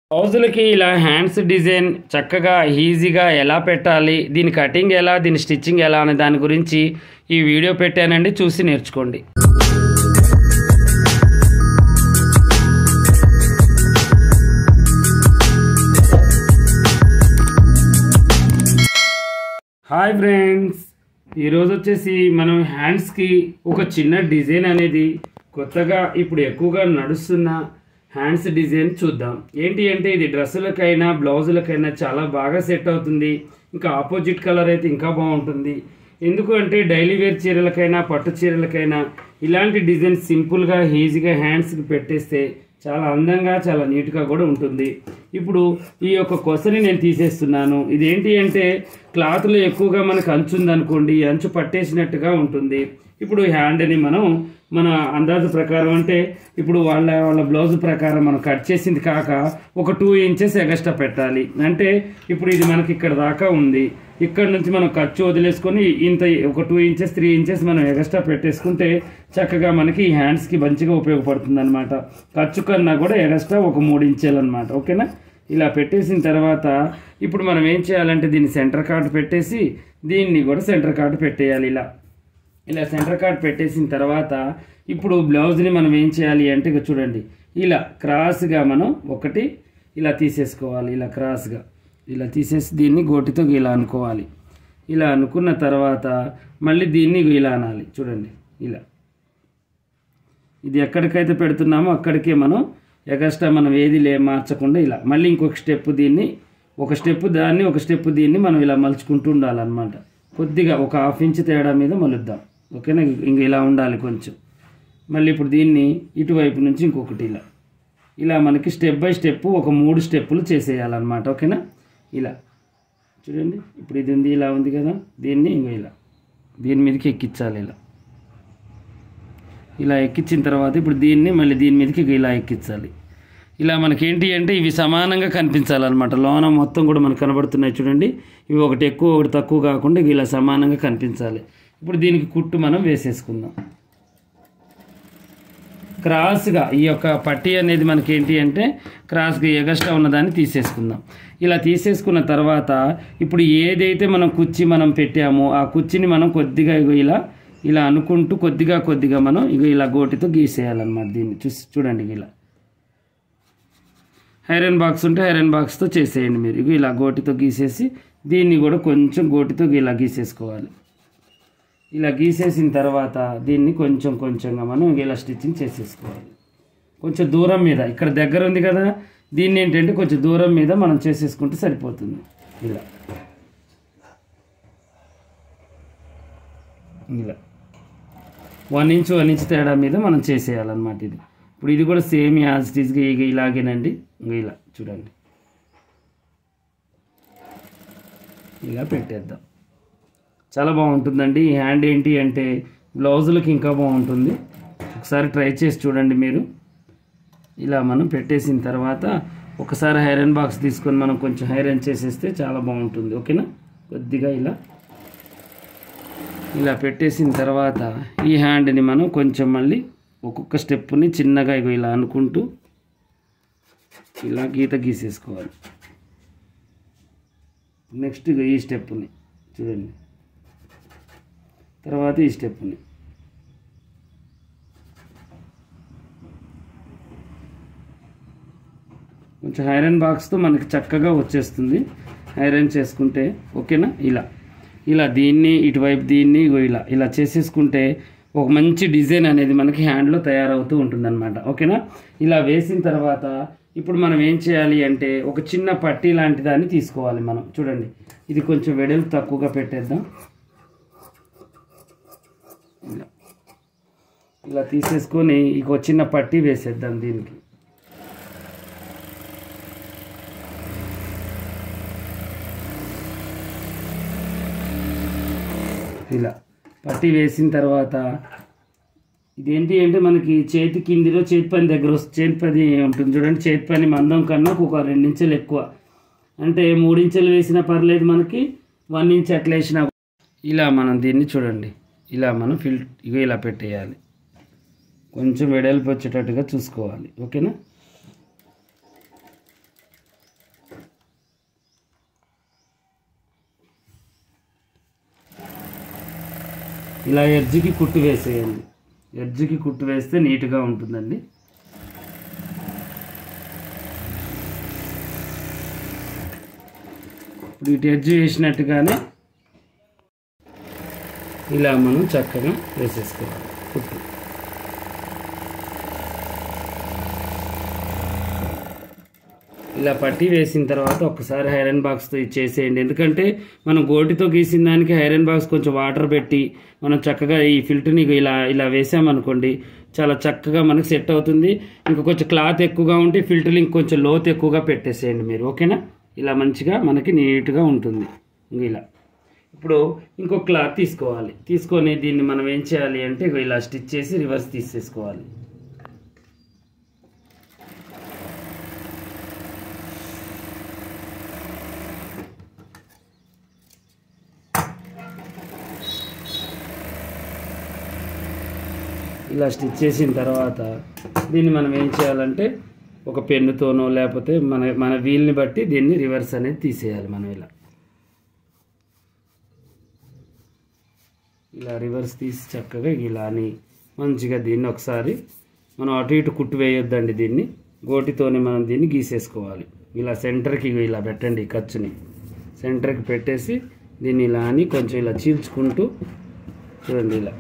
బ్లౌజులకి ఇలా hands design చక్కగా ఈజీగా ఎలా పెట్టాలి దీని కటింగ్ ఎలా దీని స్టిచ్చింగ్ ఎలా అనే దాని గురించి ఈ వీడియో పెట్టానండి చూసి నేర్చుకోండి హాయ్ ఫ్రెండ్స్ ఈరోజు వచ్చేసి మనం హ్యాండ్స్కి ఒక చిన్న డిజైన్ అనేది కొత్తగా ఇప్పుడు ఎక్కువగా నడుస్తున్న హ్యాండ్స్ డిజైన్ చూద్దాం ఏంటి అంటే ఇది డ్రెస్సులకైనా బ్లౌజులకైనా చాలా బాగా సెట్ అవుతుంది ఇంకా ఆపోజిట్ కలర్ అయితే ఇంకా బాగుంటుంది ఎందుకు అంటే డైలీ వేర్ చీరలకైనా పట్టు చీరలకైనా ఇలాంటి డిజైన్ సింపుల్గా ఈజీగా హ్యాండ్స్కి పెట్టేస్తే చాలా అందంగా చాలా నీట్గా కూడా ఉంటుంది ఇప్పుడు ఈ యొక్క కొసని నేను తీసేస్తున్నాను ఇదేంటి అంటే క్లాత్లో ఎక్కువగా మనకు అంచు ఉందనుకోండి ఈ అంచు పట్టేసినట్టుగా ఉంటుంది ఇప్పుడు హ్యాండ్ని మనం మన అందాజు ప్రకారం అంటే ఇప్పుడు వాళ్ళ వాళ్ళ బ్లౌజ్ ప్రకారం మనం కట్ చేసింది కాక ఒక టూ ఇంచెస్ ఎగస్ట్రా పెట్టాలి అంటే ఇప్పుడు ఇది మనకి ఇక్కడ దాకా ఉంది ఇక్కడ నుంచి మనం ఖర్చు వదిలేసుకొని ఇంత ఒక టూ ఇంచెస్ త్రీ ఇంచెస్ మనం ఎగస్ట్రా పెట్టేసుకుంటే చక్కగా మనకి ఈ హ్యాండ్స్కి మంచిగా ఉపయోగపడుతుంది అనమాట ఖర్చు కన్నా కూడా ఎగస్ట్రా ఒక మూడు ఇంచెలు అనమాట ఓకేనా ఇలా పెట్టేసిన తర్వాత ఇప్పుడు మనం ఏం చేయాలంటే దీన్ని సెంటర్ కార్డ్ పెట్టేసి దీన్ని కూడా సెంటర్ కార్డ్ పెట్టేయాలి ఇలా ఇలా సెంటర్ కార్డ్ పెట్టేసిన తర్వాత ఇప్పుడు బ్లౌజ్ని మనం ఏం చేయాలి అంటే ఇక చూడండి ఇలా క్రాస్గా మనం ఒకటి ఇలా తీసేసుకోవాలి ఇలా క్రాస్గా ఇలా తీసేసి దీన్ని గోటితో ఇలా అనుకోవాలి ఇలా అనుకున్న తర్వాత మళ్ళీ దీన్ని ఇలా అనాలి చూడండి ఇలా ఇది ఎక్కడికైతే పెడుతున్నామో అక్కడికే మనం ఎగస్ట్రా మనం ఏది లే మార్చకుండా ఇలా మళ్ళీ ఇంకొక స్టెప్ దీన్ని ఒక స్టెప్ దాన్ని ఒక స్టెప్ దీన్ని మనం ఇలా మలుచుకుంటూ ఉండాలన్నమాట కొద్దిగా ఒక హాఫ్ ఇంచ్ తేడా మీద మలుద్దాం ఓకేనా ఇంక ఇలా ఉండాలి కొంచెం మళ్ళీ ఇప్పుడు దీన్ని ఇటువైపు నుంచి ఇంకొకటి ఇలా ఇలా మనకి స్టెప్ బై స్టెప్ ఒక మూడు స్టెప్పులు చేసేయాలన్నమాట ఓకేనా ఇలా చూడండి ఇప్పుడు ఇది ఉంది ఇలా ఉంది కదా దీన్ని ఇంకో ఇలా దీని మీదకి ఎక్కించాలి ఇలా ఇలా ఎక్కించిన తర్వాత ఇప్పుడు దీన్ని మళ్ళీ దీని మీదకి ఇలా ఎక్కించాలి ఇలా మనకేంటి అంటే ఇవి సమానంగా కనిపించాలన్నమాట లోన మొత్తం కూడా మనకు కనబడుతున్నాయి చూడండి ఇవి ఒకటి ఎక్కువ ఒకటి తక్కువ కాకుండా ఇవి ఇలా సమానంగా కనిపించాలి ఇప్పుడు దీనికి కుట్టు మనం వేసేసుకుందాం క్రాస్గా ఈ యొక్క పట్టీ అనేది మనకి ఏంటి అంటే క్రాస్గా ఎగస్ట్రా ఉన్నదాన్ని తీసేసుకుందాం ఇలా తీసేసుకున్న తర్వాత ఇప్పుడు ఏదైతే మనం కుర్చీ మనం పెట్టామో ఆ కుర్చీని మనం కొద్దిగా ఇగో ఇలా ఇలా అనుకుంటూ కొద్దిగా కొద్దిగా మనం ఇగో ఇలా గోటితో గీసేయాలన్నమాట దీన్ని చూసి చూడండి ఇలా ఐరన్ బాక్స్ ఉంటే ఐరన్ బాక్స్తో చేసేయండి మీరు ఇగో ఇలా గోటితో గీసేసి దీన్ని కూడా కొంచెం గోటితో ఇలా గీసేసుకోవాలి ఇలా గీసేసిన తర్వాత దీన్ని కొంచెం కొంచెంగా మనం ఇలా స్టిచ్చింగ్ చేసేసుకోవాలి కొంచెం దూరం మీద ఇక్కడ దగ్గర ఉంది కదా దీన్ని ఏంటంటే కొంచెం దూరం మీద మనం చేసేసుకుంటే సరిపోతుంది ఇలా ఇలా వన్ ఇంచ్ వన్ ఇంచ్ తేడా మీద మనం చేసేయాలన్నమాట ఇది ఇప్పుడు ఇది కూడా సేమ్ యాజ్ టీజ్గా ఇక ఇలాగేనండి ఇంక ఇలా చూడండి ఇలా పెట్టేద్దాం చాలా బాగుంటుందండి ఈ హ్యాండ్ ఏంటి అంటే బ్లౌజులకి ఇంకా బాగుంటుంది ఒకసారి ట్రై చేసి చూడండి మీరు ఇలా మనం పెట్టేసిన తర్వాత ఒకసారి ఐరన్ బాక్స్ తీసుకొని మనం కొంచెం ఐరన్ చేసేస్తే చాలా బాగుంటుంది ఓకేనా కొద్దిగా ఇలా ఇలా పెట్టేసిన తర్వాత ఈ హ్యాండ్ని మనం కొంచెం మళ్ళీ ఒక్కొక్క స్టెప్ని చిన్నగా ఇగో ఇలా అనుకుంటూ ఇలా గీత గీసేసుకోవాలి నెక్స్ట్ ఇగో ఈ స్టెప్ని చూడండి తర్వాత ఈ స్టెప్ని కొంచెం ఐరన్ బాక్స్తో మనకి చక్కగా వచ్చేస్తుంది ఐరన్ చేసుకుంటే ఓకేనా ఇలా ఇలా దీన్ని ఇటువైపు దీన్ని ఇగో ఇలా ఇలా చేసేసుకుంటే ఒక మంచి డిజైన్ అనేది మనకి హ్యాండ్లో తయారవుతూ ఉంటుందన్నమాట ఓకేనా ఇలా వేసిన తర్వాత ఇప్పుడు మనం ఏం చేయాలి అంటే ఒక చిన్న పట్టీ లాంటి దాన్ని తీసుకోవాలి మనం చూడండి ఇది కొంచెం వెడల్పు తక్కువగా పెట్టేద్దాం ఇలా ఇలా తీసేసుకొని ఇక చిన్న పట్టీ వేసేద్దాం దీనికి ఇలా పట్టీ వేసిన తర్వాత ఇదేంటి అంటే మనకి చేతి కిందిలో చేతి పని దగ్గర వస్తుంది చేతి పని ఉంటుంది చూడండి చేతి పని మందం కన్నా ఒక రెండించెలు ఎక్కువ అంటే మూడించెలు వేసినా పర్లేదు మనకి వన్ ఇంచ్ అట్లా వేసినా ఇలా మనం దీన్ని చూడండి ఇలా మనం ఫిల్ ఇక ఇలా పెట్టేయాలి కొంచెం వెడల్పు వచ్చేటట్టుగా చూసుకోవాలి ఓకేనా ఇలా ఎడ్జ్కి కుట్టు వేసేయండి ఎడ్జ్కి కుట్టు వేస్తే నీట్గా ఉంటుందండి ఇప్పుడు ఇటు ఎడ్జ్ వేసినట్టుగానే ఇలా మనం చక్కగా వేసేసుకోవాలి కుట్టు ఇలా పట్టి వేసిన తర్వాత ఒకసారి ఐరన్ బాక్స్తో ఇచ్చేసేయండి ఎందుకంటే మనం గోటితో గీసిన దానికి ఐరన్ బాక్స్ కొంచెం వాటర్ పెట్టి మనం చక్కగా ఈ ఫిల్టర్ని ఇలా ఇలా వేసామనుకోండి చాలా చక్కగా మనకు సెట్ అవుతుంది ఇంకా కొంచెం క్లాత్ ఎక్కువగా ఉంటే ఫిల్టరింగ్ కొంచెం లోతు ఎక్కువగా పెట్టేసేయండి మీరు ఓకేనా ఇలా మంచిగా మనకి నీట్గా ఉంటుంది ఇంక ఇలా ఇప్పుడు ఇంకో క్లాత్ తీసుకోవాలి తీసుకొని దీన్ని మనం ఏం చేయాలి అంటే ఇగో ఇలా స్టిచ్ చేసి రివర్స్ తీసేసుకోవాలి ఇలా స్టిచ్ చేసిన తర్వాత దీన్ని మనం ఏం చేయాలంటే ఒక పెన్నుతోనో లేకపోతే మన మన వీల్ని బట్టి దీన్ని రివర్స్ అనేది తీసేయాలి మనం ఇలా ఇలా రివర్స్ తీసి చక్కగా ఇలా అని మంచిగా దీన్ని ఒకసారి మనం అటు ఇటు కుట్టు వేయొద్దండి దీన్ని గోటితోనే మనం దీన్ని గీసేసుకోవాలి ఇలా సెంటర్కి ఇలా పెట్టండి ఈ ఖర్చుని సెంటర్కి పెట్టేసి దీన్ని ఇలా అని కొంచెం ఇలా చీల్చుకుంటూ చూడండి ఇలా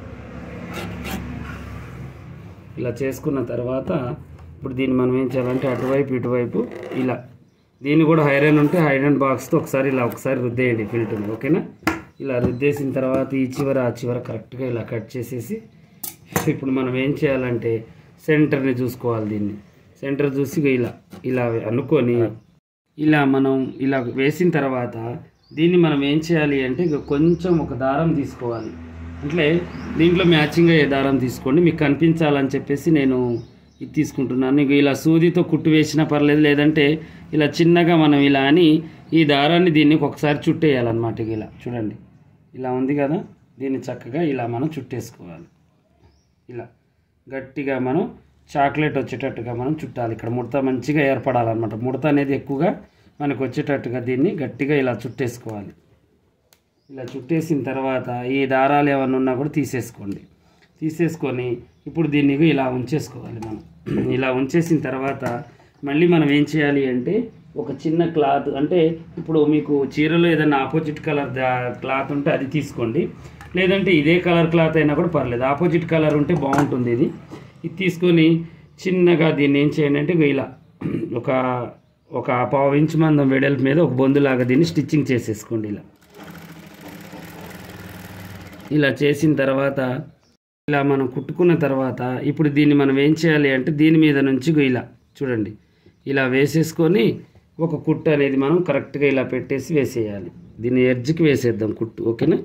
ఇలా చేసుకున్న తర్వాత ఇప్పుడు దీన్ని మనం ఏం చేయాలంటే అటువైపు ఇటువైపు ఇలా దీన్ని కూడా ఐరన్ ఉంటే ఐరన్ బాక్స్తో ఒకసారి ఇలా ఒకసారి రుద్దేయండి ఫిల్టర్ని ఓకేనా ఇలా రుద్దేసిన తర్వాత ఈ చివర ఆ చివర కరెక్ట్గా ఇలా కట్ చేసేసి ఇప్పుడు మనం ఏం చేయాలంటే సెంటర్ని చూసుకోవాలి దీన్ని సెంటర్ చూసి ఇగో ఇలా ఇలా అనుకొని ఇలా మనం ఇలా వేసిన తర్వాత దీన్ని మనం ఏం చేయాలి అంటే ఇక కొంచెం ఒక దారం తీసుకోవాలి అంటే దీంట్లో మ్యాచింగ్ అయ్యే దారం తీసుకోండి మీకు కనిపించాలని చెప్పేసి నేను ఇది తీసుకుంటున్నాను ఇక ఇలా సూదితో కుట్టు వేసినా పర్లేదు లేదంటే ఇలా చిన్నగా మనం ఇలా అని ఈ దారాన్ని దీన్ని ఒకసారి చుట్టేయాలన్నమాట ఇక ఇలా చూడండి ఇలా ఉంది కదా దీన్ని చక్కగా ఇలా మనం చుట్టేసుకోవాలి ఇలా గట్టిగా మనం చాక్లెట్ వచ్చేటట్టుగా మనం చుట్టాలి ఇక్కడ ముడత మంచిగా ఏర్పడాలన్నమాట ముడత అనేది ఎక్కువగా మనకు వచ్చేటట్టుగా దీన్ని గట్టిగా ఇలా చుట్టేసుకోవాలి ఇలా చుట్టేసిన తర్వాత ఈ దారాలు ఏమన్నా ఉన్నా కూడా తీసేసుకోండి తీసేసుకొని ఇప్పుడు దీన్ని ఇలా ఉంచేసుకోవాలి మనం ఇలా ఉంచేసిన తర్వాత మళ్ళీ మనం ఏం చేయాలి అంటే ఒక చిన్న క్లాత్ అంటే ఇప్పుడు మీకు చీరలో ఏదైనా ఆపోజిట్ కలర్ క్లాత్ ఉంటే అది తీసుకోండి లేదంటే ఇదే కలర్ క్లాత్ అయినా కూడా పర్లేదు ఆపోజిట్ కలర్ ఉంటే బాగుంటుంది ఇది ఇది తీసుకొని చిన్నగా దీన్ని ఏం చేయండి అంటే ఇగో ఇలా ఒక ఒక పావు ఇంచు మందం వెడల్పు మీద ఒక బొందులాగా దీన్ని స్టిచ్చింగ్ చేసేసుకోండి ఇలా ఇలా చేసిన తర్వాత ఇలా మనం కుట్టుకున్న తర్వాత ఇప్పుడు దీన్ని మనం ఏం చేయాలి అంటే దీని మీద నుంచి ఇగో ఇలా చూడండి ఇలా వేసేసుకొని ఒక కుట్టు అనేది మనం కరెక్ట్గా ఇలా పెట్టేసి వేసేయాలి దీన్ని ఎడ్జ్కి వేసేద్దాం కుట్టు ఓకేనా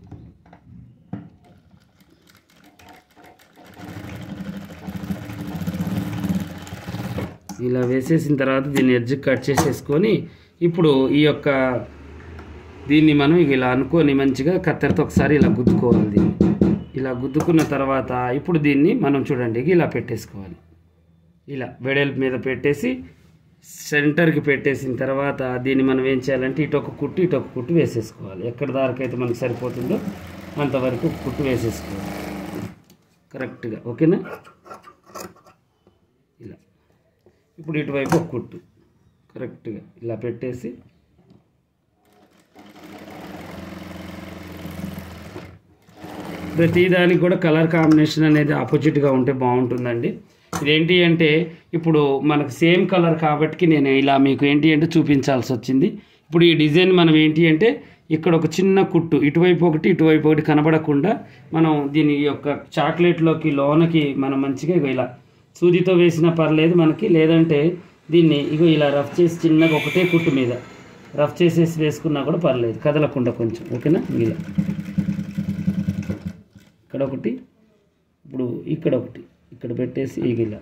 ఇలా వేసేసిన తర్వాత దీన్ని ఎడ్జ్కి కట్ చేసేసుకొని ఇప్పుడు ఈ యొక్క దీన్ని మనం ఇక ఇలా అనుకొని మంచిగా కత్తెరతో ఒకసారి ఇలా గుద్దుకోవాలి దీన్ని ఇలా గుద్దుకున్న తర్వాత ఇప్పుడు దీన్ని మనం చూడండి ఇక ఇలా పెట్టేసుకోవాలి ఇలా వెడల్పు మీద పెట్టేసి సెంటర్కి పెట్టేసిన తర్వాత దీన్ని మనం ఏం చేయాలంటే ఇటు ఒక కుట్టు ఇటు ఒక కుట్టు వేసేసుకోవాలి ఎక్కడ దారికైతే మనకు సరిపోతుందో అంతవరకు కుట్టు వేసేసుకోవాలి కరెక్ట్గా ఓకేనా ఇలా ఇప్పుడు ఇటువైపు ఒక కుట్టు కరెక్ట్గా ఇలా పెట్టేసి ప్రతి దానికి కూడా కలర్ కాంబినేషన్ అనేది ఆపోజిట్గా ఉంటే బాగుంటుందండి ఇదేంటి అంటే ఇప్పుడు మనకు సేమ్ కలర్ కాబట్టి నేను ఇలా మీకు ఏంటి అంటే చూపించాల్సి వచ్చింది ఇప్పుడు ఈ డిజైన్ మనం ఏంటి అంటే ఇక్కడ ఒక చిన్న కుట్టు ఇటువైపు ఒకటి ఇటువైపు ఒకటి కనబడకుండా మనం దీని యొక్క చాక్లెట్లోకి లోనకి మనం మంచిగా ఇగో ఇలా సూదితో వేసినా పర్లేదు మనకి లేదంటే దీన్ని ఇగో ఇలా రఫ్ చేసి చిన్నగా ఒకటే కుట్టు మీద రఫ్ చేసేసి వేసుకున్నా కూడా పర్లేదు కదలకుండా కొంచెం ఓకేనా ఇలా ఇక్కడ ఒకటి ఇప్పుడు ఇక్కడ ఒకటి ఇక్కడ పెట్టేసి ఇగ ఇలా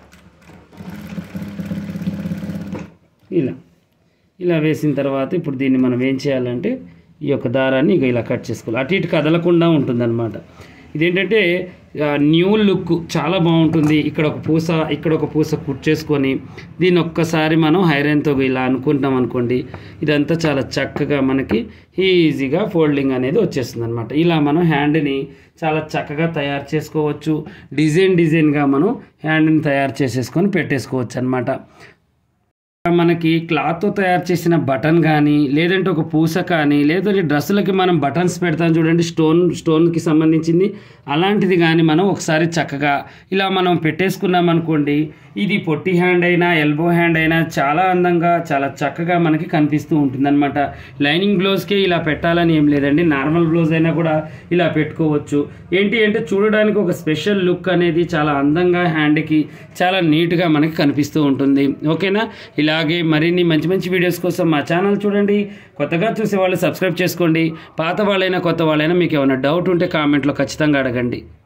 ఇలా ఇలా వేసిన తర్వాత ఇప్పుడు దీన్ని మనం ఏం చేయాలంటే ఈ యొక్క దారాన్ని ఇక ఇలా కట్ చేసుకోవాలి అటు ఇటు కదలకుండా ఉంటుందన్నమాట ఇదేంటంటే న్యూ లుక్ చాలా బాగుంటుంది ఇక్కడ ఒక పూస ఇక్కడ ఒక పూస కుర్చేసుకొని దీన్ని ఒక్కసారి మనం హైరన్తో ఇలా అనుకుంటాం అనుకోండి ఇదంతా చాలా చక్కగా మనకి ఈజీగా ఫోల్డింగ్ అనేది వచ్చేస్తుంది అనమాట ఇలా మనం హ్యాండ్ని చాలా చక్కగా తయారు చేసుకోవచ్చు డిజైన్ డిజైన్గా మనం హ్యాండ్ని తయారు చేసేసుకొని పెట్టేసుకోవచ్చు అనమాట మనకి క్లాత్తో తయారు చేసిన బటన్ కానీ లేదంటే ఒక పూస కానీ లేదంటే డ్రెస్సులకి మనం బటన్స్ పెడతాం చూడండి స్టోన్ స్టోన్కి సంబంధించింది అలాంటిది కానీ మనం ఒకసారి చక్కగా ఇలా మనం పెట్టేసుకున్నాం అనుకోండి ఇది పొట్టి హ్యాండ్ అయినా ఎల్బో హ్యాండ్ అయినా చాలా అందంగా చాలా చక్కగా మనకి కనిపిస్తూ ఉంటుందన్నమాట లైనింగ్ బ్లౌజ్కే ఇలా పెట్టాలని ఏం లేదండి నార్మల్ బ్లౌజ్ అయినా కూడా ఇలా పెట్టుకోవచ్చు ఏంటి అంటే చూడడానికి ఒక స్పెషల్ లుక్ అనేది చాలా అందంగా హ్యాండ్కి చాలా నీట్గా మనకి కనిపిస్తూ ఉంటుంది ఓకేనా ఇలాగే మరిన్ని మంచి మంచి వీడియోస్ కోసం మా ఛానల్ చూడండి కొత్తగా చూసే వాళ్ళు సబ్స్క్రైబ్ చేసుకోండి పాత వాళ్ళైనా కొత్త వాళ్ళైనా మీకు ఏమైనా డౌట్ ఉంటే కామెంట్లో ఖచ్చితంగా అడగండి